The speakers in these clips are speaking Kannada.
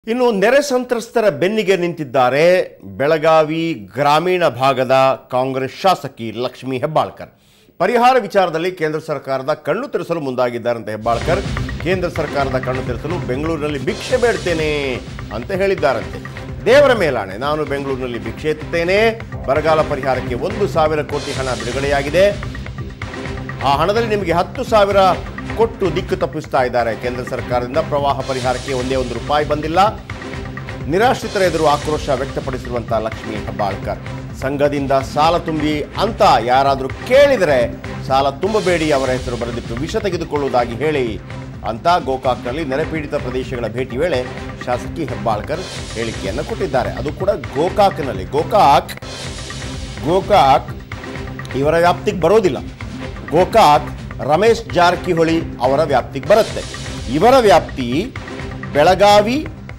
ಇನ್ನು ನೆರೆ ಸಂತ್ರಸ್ತರ ಬೆನ್ನಿಗೆ ನಿಂತಿದ್ದಾರೆ ಬೆಳಗಾವಿ ಗ್ರಾಮೀಣ ಭಾಗದ ಕಾಂಗ್ರೆಸ್ ಶಾಸಕಿ ಲಕ್ಷ್ಮಿ ಹೆಬ್ಬಾಳ್ಕರ್ ಪರಿಹಾರ ವಿಚಾರದಲ್ಲಿ ಕೇಂದ್ರ ಸರ್ಕಾರದ ಕಣ್ಣು ತೆರೆಸಲು ಮುಂದಾಗಿದ್ದಾರಂತೆ ಹೆಬ್ಬಾಳ್ಕರ್ ಕೇಂದ್ರ ಸರ್ಕಾರದ ಕಣ್ಣು ತೆರೆಸಲು ಬೆಂಗಳೂರಿನಲ್ಲಿ ಭಿಕ್ಷೆ ಬೇಡ್ತೇನೆ ಅಂತ ಹೇಳಿದ್ದಾರಂತೆ ದೇವರ ಮೇಲಾಣೆ ನಾನು ಬೆಂಗಳೂರಿನಲ್ಲಿ ಭಿಕ್ಷೆ ಎತ್ತುತ್ತೇನೆ ಬರಗಾಲ ಪರಿಹಾರಕ್ಕೆ ಒಂದು ಸಾವಿರ ಕೋಟಿ ಹಣ ಬಿಡುಗಡೆಯಾಗಿದೆ ಆ ಹಣದಲ್ಲಿ ನಿಮಗೆ ಹತ್ತು ಸಾವಿರ ಕೊಟ್ಟು ದಿಕ್ಕು ತಪ್ಪಿಸ್ತಾ ಇದ್ದಾರೆ ಕೇಂದ್ರ ಸರ್ಕಾರದಿಂದ ಪ್ರವಾಹ ಪರಿಹಾರಕ್ಕೆ ಒಂದೇ ಒಂದು ರೂಪಾಯಿ ಬಂದಿಲ್ಲ ನಿರಾಶ್ರಿತರ ಎದುರು ಆಕ್ರೋಶ ವ್ಯಕ್ತಪಡಿಸಿರುವಂತಹ ಲಕ್ಷ್ಮೀ ಹೆಬ್ಬಾಳ್ಕರ್ ಸಂಘದಿಂದ ಸಾಲ ತುಂಬಿ ಅಂತ ಯಾರಾದರೂ ಕೇಳಿದರೆ ಸಾಲ ತುಂಬಬೇಡಿ ಅವರ ಹೆಸರು ಬರೆದಿಟ್ಟು ವಿಷ ತೆಗೆದುಕೊಳ್ಳುವುದಾಗಿ ಹೇಳಿ ಅಂತ ಗೋಕಾಕ್ನಲ್ಲಿ ನೆರೆಪೀಡಿತ ಪ್ರದೇಶಗಳ ಭೇಟಿ ವೇಳೆ ಶಾಸಕಿ ಹೆಬ್ಬಾಳ್ಕರ್ ಹೇಳಿಕೆಯನ್ನು ಕೊಟ್ಟಿದ್ದಾರೆ ಅದು ಕೂಡ ಗೋಕಾಕ್ನಲ್ಲಿ ಗೋಕಾಕ್ ಗೋಕಾಕ್ ಇವರ ವ್ಯಾಪ್ತಿಗೆ ಬರೋದಿಲ್ಲ ಗೋಕಾಕ್ ರಮೇಶ್ ಜಾರಕಿಹೊಳಿ ಅವರ ವ್ಯಾಪ್ತಿಗೆ ಬರುತ್ತೆ ಇವರ ವ್ಯಾಪ್ತಿ ಬೆಳಗಾವಿ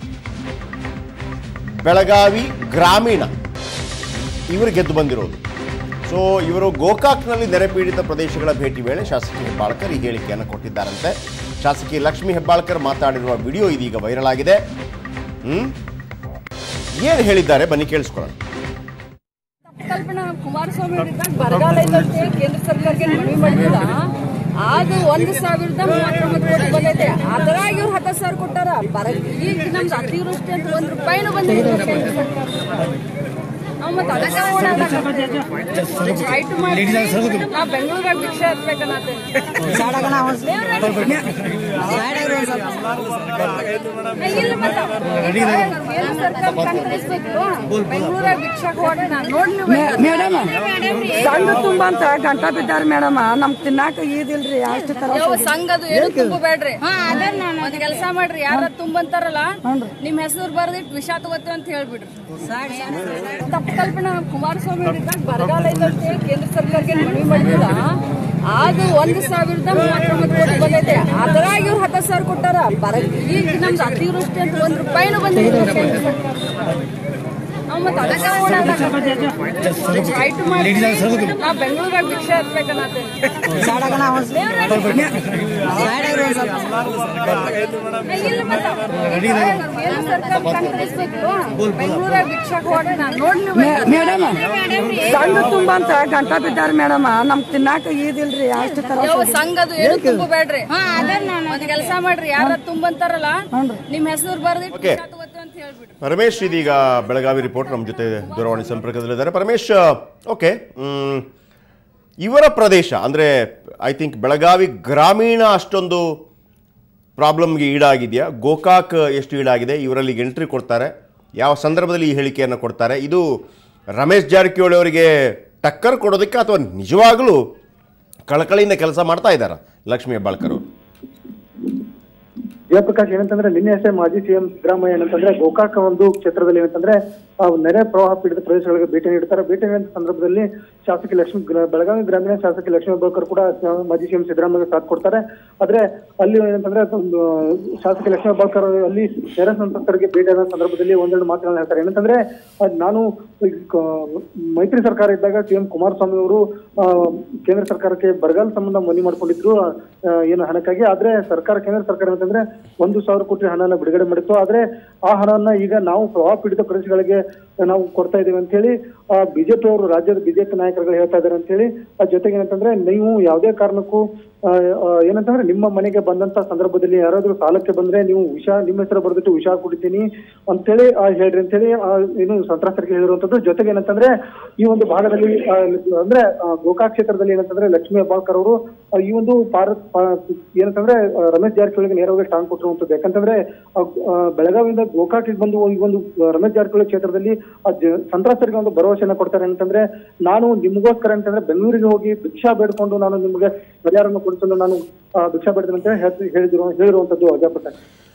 ಬೆಳಗಾವಿ ಗ್ರಾಮೀಣ ಇವರು ಗೆದ್ದು ಬಂದಿರೋದು ಸೊ ಇವರು ಗೋಕಾಕ್ನಲ್ಲಿ ನೆರೆಪೀಡಿತ ಪ್ರದೇಶಗಳ ಭೇಟಿ ವೇಳೆ ಶಾಸಕಿ ಹೆಬ್ಬಾಳ್ಕರ್ ಈ ಹೇಳಿಕೆಯನ್ನು ಕೊಟ್ಟಿದ್ದಾರಂತೆ ಶಾಸಕಿ ಲಕ್ಷ್ಮಿ ಹೆಬ್ಬಾಳ್ಕರ್ ಮಾತಾಡಿರುವ ವಿಡಿಯೋ ಇದೀಗ ವೈರಲ್ ಆಗಿದೆ ಹ್ಮ್ ಏನು ಹೇಳಿದ್ದಾರೆ ಬನ್ನಿ ಕೇಳಿಸ್ಕೊಳ್ಳೋಣ ಕಲ್ಪನಾ ಕುಮಾರಸ್ವಾಮಿ ಅವರಿದ್ದಾಗ ಬರಗಾಲ ಐತಂತೆ ಕೇಂದ್ರ ಸರ್ಕಾರಕ್ಕೆ ಮನವಿ ಮಾಡಿದ್ರ ಅದು ಒಂದ್ ಸಾವಿರದ ಮೂವತ್ತೊಂಬತ್ತು ಕೋಟಿ ಬಂದೈತೆ ಅದ್ರಾಗ ಇವ್ರು ಹತ್ತು ಸಾವಿರ ಕೊಟ್ಟಾರ ಬರ ಈಗ ನಮ್ದು ಅತಿವೃಷ್ಟಿ ಅಂತ ಒಂದ್ ರೂಪಾಯಿನೂ ಬಂದಿಲ್ಲ ಕೇಂದ್ರ ಸರ್ಕಾರ ನಾವ್ ಮತ್ತ್ ಅದಕ್ಕ ಓಡಾಡಕತ್ತೀವಿ. ಆಯ್ತು ಮಾಡಿ ನಾ ಬೆಂಗಳೂರಾಗ ಭಿಕ್ಷೆ ಹತ್ಬೇಕನ್ನತ್ತೇನೆ ಇಲ್ಲ ಮತ್ತ ಈಗ ಕೇಂದ್ರ ಸರ್ಕಾರ ಕಣ್ಣಿಸ್ಬೇಕು ಬೆಂಗಳೂರಾಗ ಭಿಕ್ಷಾಕ್ ಹೋದ್ರೆ ನಾನ್ ನೋಡಿ ಮೇಡಮ್ ಸಂಘ ತುಂಬ ಅಂತ ಗಂಟ ಬಿದ್ದಾರ ಮೇಡಮ್ ನಮ್ ತಿನ್ನಾಕ ಈದಿಲ್ರಿ ಅಷ್ಟು ತರ ಯಾವ ಸಂಘದು ಏನು ತುಂಬಬೇಡ್ರಿ ಒಂದ್ ಕೆಲಸ ಮಾಡ್ರಿ ಯಾರ ತುಂಬಂತಾರಲ್ಲ ನಿಮ್ ಹೆಸರು ಬರ್ದಿಟ್ಟು ವಿಷ ತಗೋತೇವೆ ಅಂತ ಹೇಳ್ಬಿಡ್ರಿ ತಪ್ಪು ಕಲ್ಪನಾ ಕುಮಾರಸ್ವಾಮಿ ಅವರಿದ್ದಾಗ ಬರಗಾಲ ಐತಂತೆ ಕೇಂದ್ರ ಸರ್ಕಾರಕ್ಕೆ ಮನವಿ ಮಾಡಿದ್ರ ಅದು ಒಂದ್ ಸಾವಿರದ ಮೂವತ್ತೊಂಬತ್ತು ಕೋಟಿ ಬಂದೈತೆ ಅದ್ರಾಗ ಇವ್ರು ಹತ್ತು ಸಾವಿರ ಕೊಟ್ಟಾರ ಬರ ಈಗ ನಮ್ದು ಅತಿವೃಷ್ಟಿ ಅಂತ ಒಂದ್ ರೂಪಾಯಿನೂ ಬಂದಿಲ್ಲ ಕೇಂದ್ರ ಸರ್ಕಾರ ನಾವ್ ಮತ್ತ್ ಅದಕ್ಕ ಓಡಾಡಕತ್ತೀವಿ. ಆಯ್ತು ಮಾಡಿ ನಾ ಬೆಂಗಳೂರಾಗ ಭಿಕ್ಷೆ ಹತ್ಬೇಕನ್ನತ್ತೇನೆ ಇಲ್ಲ ಮತ್ತ ಈಗ ಕೇಂದ್ರ ಸರ್ಕಾರ ಕಣ್ಣಿಸ್ಬೇಕು ಬೆಂಗಳೂರಾಗ ಭಿಕ್ಷಾಕ್ ಹೋದ್ರೆ ನಾನ್ ನೋಡಿ ಮೇಡಮ್ ಸಂಘ ತುಂಬ ಅಂತ ಗಂಟ ಬಿದ್ದಾರ ಮೇಡಮ್ ನಮ್ ತಿನ್ನಾಕ ಈದಿಲ್ರಿ ಅಷ್ಟು ತರ ಯಾವ ಸಂಘದು ಏನು ತುಂಬಬೇಡ್ರಿ ಒಂದ್ ಕೆಲಸ ಮಾಡ್ರಿ ಯಾರ ತುಂಬಂತಾರಲ್ಲ ನಿಮ್ ಹೆಸರು ಬರ್ದಿಟ್ಟು Okay. ವಿಷ ತಗೋತೇವೆ ಅಂತ ಹೇಳ್ಬಿಡ್ರಿ ಪರಮೇಶ್ ಇದೀಗ ಬೆಳಗಾವಿ ರಿಪೋರ್ಟ್ ನಮ್ಮ ಜೊತೆ ದೂರವಾಣಿ ಸಂಪರ್ಕದಲ್ಲಿದ್ದಾರೆ ಪರಮೇಶ್ ಓಕೆ ಮ್, ಇವರ ಪ್ರದೇಶ ಅಂದರೆ ಐ ಥಿಂಕ್ ಬೆಳಗಾವಿ ಗ್ರಾಮೀಣ ಅಷ್ಟೊಂದು ಪ್ರಾಬ್ಲಮ್ಗೆ ಈಡಾಗಿದೆಯಾ ಗೋಕಾಕ್ ಎಷ್ಟು ಈಡಾಗಿದೆ ಇವರಲ್ಲಿ ಎಂಟ್ರಿ ಕೊಡ್ತಾರೆ ಯಾವ ಸಂದರ್ಭದಲ್ಲಿ ಈ ಹೇಳಿಕೆಯನ್ನು ಕೊಡ್ತಾರೆ ಇದು ರಮೇಶ್ ಜಾರಕಿಹೊಳಿ ಅವರಿಗೆ ಟಕ್ಕರ್ ಕೊಡೋದಕ್ಕೆ ಅಥವಾ ನಿಜವಾಗಲೂ ಕಳಕಳಿಯಿಂದ ಕೆಲಸ ಮಾಡ್ತಾ ಇದ್ದಾರಾ ಲಕ್ಷ್ಮೀ ಹೆಬ್ಬಾಳ್ಕರ್ ಅವರು ಜಯಪ್ರಕಾಶ್ ಏನಂತಂದ್ರೆ ನಿನ್ನೆ ಅಷ್ಟೇ ಮಾಜಿ ಸಿಎಂ ಸಿದ್ದರಾಮಯ್ಯ ಏನಂತಂದ್ರೆ ಗೋಕಾಕ ಒಂದು ಕ್ಷೇತ್ರದಲ್ಲಿ ಏನಂತಂದ್ರೆ ಆ ನೆರೆ ಪ್ರವಾಹ ಪೀಡಿತ ಪ್ರದೇಶಗಳಿಗೆ ಭೇಟಿ ನೀಡ್ತಾರೆ ಭೇಟಿ ನೀಡಿದ ಸಂದರ್ಭದಲ್ಲಿ ಶಾಸಕಿ ಲಕ್ಷ್ಮಿ ಗ್ರ- ಬೆಳಗಾವಿ ಗ್ರಾಮೀಣ ಶಾಸಕಿ ಲಕ್ಷ್ಮೀ ಹೆಬ್ಬಾಳ್ಕರ್ ಕೂಡ ಆ, ಮಾಜಿ ಸಿಎಂ ಸಿದ್ದರಾಮಯ್ಯ ಸಾಥ್ ಕೊಡ್ತಾರೆ ಆದ್ರೆ ಅಲ್ಲಿ ಏನಂತಂದ್ರೆ ಒಂದು ಶಾಸಕಿ ಲಕ್ಷ್ಮೀ ಹೆಬ್ಬಾಳ್ಕರ್ ಅಲ್ಲಿ ನೆರೆ ಸಂತ್ರಸ್ತರಿಗೆ ಭೇಟಿಯಾದ ಸಂದರ್ಭದಲ್ಲಿ ಒಂದೆರಡು ಮಾತುಗಳನ್ನ ಹೇಳ್ತಾರೆ ಏನಂತಂದ್ರೆ ಅದ್ ನಾನು ಈ ಕ- ಮೈತ್ರಿ ಸರ್ಕಾರ ಇದ್ದಾಗ ಸಿಎಂ ಕುಮಾರಸ್ವಾಮಿ ಅವರು ಆ, ಕೇಂದ್ರ ಸರ್ಕಾರಕ್ಕೆ ಬರಗಾಲ ಸಂಬಂಧ ಮನವಿ ಮಾಡ್ಕೊಂಡಿದ್ರು ಆ, ಏನು ಹಣಕ್ಕಾಗಿ ಆದ್ರೆ ಸರ್ಕಾರ ಕೇಂದ್ರ ಸರ್ಕಾರ ಅಂತಂದ್ರೆ ಒಂದು ಸಾವಿರ ಕೋಟಿ ಹಣನ ಬಿಡುಗಡೆ ಮಾಡಿತ್ತು ಆದ್ರೆ ಆ ಹಣವನ್ನ ಈಗ ನಾವು ಪ್ರವಾಹ ಪೀಡಿತ ಪ್ರದೇಶಗಳಿಗೆ ನಾವು ಕೊಡ್ತಾ ಇದೀವಿ ಅಂತ ಹೇಳಿ ಬಿಜೆಪಿ ಅವರು ರಾಜ್ಯದ ಬಿಜೆಪಿ ನಾಯಕರುಗಳು ಹೇಳ್ತಾ ಇದ್ದಾರೆ ಅಂತ ಹೇಳಿ ಅದ್ರ ಜೊತೆಗೆ ಏನಂತಂದ್ರೆ ನೀವು ಯಾವುದೇ ಕಾರಣಕ್ಕೂ ಆ, ಆ, ಏನಂತಂದ್ರೆ ನಿಮ್ಮ ಮನೆಗೆ ಬಂದಂತ ಸಂದರ್ಭದಲ್ಲಿ ಯಾರಾದ್ರೂ ಸಾಲಕ್ಕೆ ಬಂದ್ರೆ ನೀವು ವಿಷ ನಿಮ್ಮ ಹೆಸರು ಬರೆದಿಟ್ಟು ವಿಷ ಕುಡಿತೀನಿ ಅಂತೇಳಿ ಆ, ಹೇಳ್ರಿ ಅಂತೇಳಿ ಆ, ಏನು ಸಂತ್ರಸ್ತರಿಗೆ ಹೇಳಿರುವಂತದ್ದು ಜೊತೆಗೆ ಏನಂತಂದ್ರೆ ಈ ಒಂದು ಭಾಗದಲ್ಲಿ ಆ, ಅಂದ್ರೆ ಆ, ಗೋಕಾಕ್ ಕ್ಷೇತ್ರದಲ್ಲಿ ಏನಂತಂದ್ರೆ ಲಕ್ಷ್ಮೀ ಹೆಬ್ಬಾಳ್ಕರ್ ಅವರು ಆ, ಈ ಒಂದು ಭಾರತ್ ಪಾ- ಏನಂತಂದ್ರೆ ಆ, ರಮೇಶ್ ಜಾರಕಿಹೊಳಿಗೆ ನೇರವಾಗಿ ಟಾಂಗ್ ಕೊಟ್ಟಿರುವಂತದ್ದು ಯಾಕಂತಂದ್ರೆ ಆ, ಆ, ಬೆಳಗಾವಿಯಿಂದ ಗೋಕಾಕ್ಗೆ ಬಂದು ಈ ಒಂದು ಆ, ರಮೇಶ್ ಜಾರಕಿಹೊಳಿ ಕ್ಷೇತ್ರದಲ್ಲಿ ಆ ಜ- ಸಂತ್ರಸ್ತರಿಗೆ ಒಂದು ಭರವಸೆಯನ್ನ ಕೊಡ್ತಾರೆ ಅಂತಂದ್ರೆ ನಾನು ನಿಮಗೋಸ್ಕರ ಅಂತಂದ್ರೆ ಬೆಂಗಳೂರಿಗೆ ಹೋಗಿ ಭಿಕ್ಷಾ ಬೇಡ್ಕೊಂಡು ನಾನು ನಿಮಗೆ ಪರಿಹಾರವನ್ನು ಕೊಡಿಸಲು ನಾನು ಆ, ಭಿಕ್ಷಾ ಬೇಡ್ತೇನೆ ಅಂತ ಹೇಳಿ ಹೇಳಿದ್ರು ಹೇಳಿರುವಂತದ್ದು ಅಜಾಪಟ್ಟ